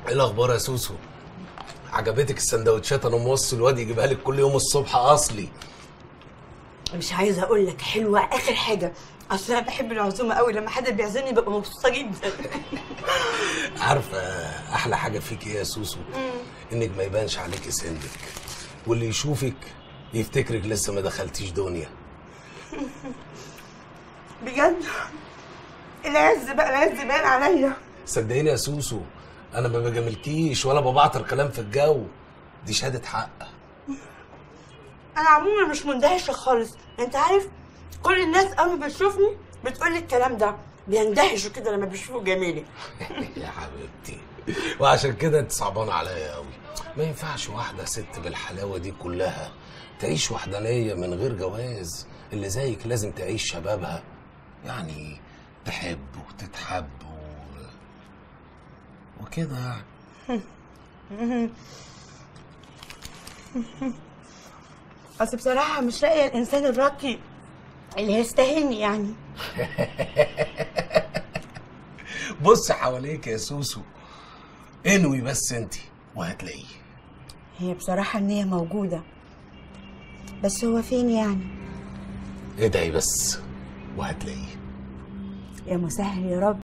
ايه الاخبار يا سوسو عجبتك السندوتشات انا موصي الواد يجيبها لك كل يوم الصبح اصلي مش عايزه اقول لك حلوه اخر حاجه اصل انا بحب العزومه قوي لما حد بيعزمني ببقى مبسوطه جدا عارفه احلى حاجه فيك ايه يا سوسو انك ما يبانش عليك سندك واللي يشوفك يفتكرك لسه ما دخلتيش دنيا بجد العز بقى العز باين عليا صدقيني يا سوسو انا ما بجاملكيش ولا ببعتر كلام في الجو دي شهاده حق انا عموما مش مندهشه خالص انت عارف كل الناس اول ما بتشوفني بتقول لي الكلام ده بيندهشوا كده لما بيشوفوا جمالي يا حبيبتي وعشان كده انت صعبانه عليا قوي ما ينفعش واحده ست بالحلاوه دي كلها تعيش وحدانيه من غير جواز اللي زيك لازم تعيش شبابها يعني تحب وتتحب و... وكده يعني اصل بصراحه مش لاقيه الانسان الراقي اللي يستاهلني يعني بص حواليك يا سوسو انوي بس انت وهتلاقيه هي بصراحه النيه موجوده بس هو فين يعني ادعي بس وهتلاقيه يا مسهل يا رب